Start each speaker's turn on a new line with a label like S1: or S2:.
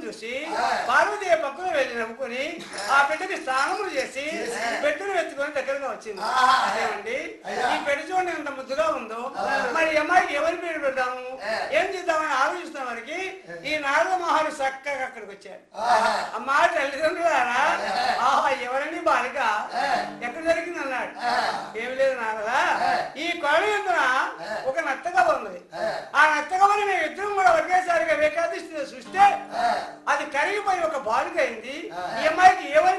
S1: చూసి పార్వతీయ పక్కన వెళ్ళి నవ్వుకొని ఆ బిడ్డకి స్నానములు చేసి బిడ్డను ఎత్తుకొని దగ్గరగా వచ్చింది ఏమండి ఈ బిడ్డ చూడండి ఎంత ముద్దుగా ఉందో మరి ఈ అమ్మాయికి ఎవరి పేరు పెడదాము ఏం చేద్దామని ఆలోచిస్తున్న వారికి ఈ నారద మహాలు చక్కగా అక్కడికి వచ్చారు అమ్మా తల్లిదండ్రులారా ఆహా ఎవరండి బాలిక ఎక్కడ జరిగింది అన్నాడు ఏమి లేదు నారదా ఈ కొల ఎందున ఒక నత్తగా ఉంది ఆ నత్తగా మేము ఇద్దరం కూడా ఒకేసారిగా ఏకాదశి చూస్తే అది కరిగిపోయి ఒక బాలిక అయింది ఈ అమ్మాయికి ఎవరి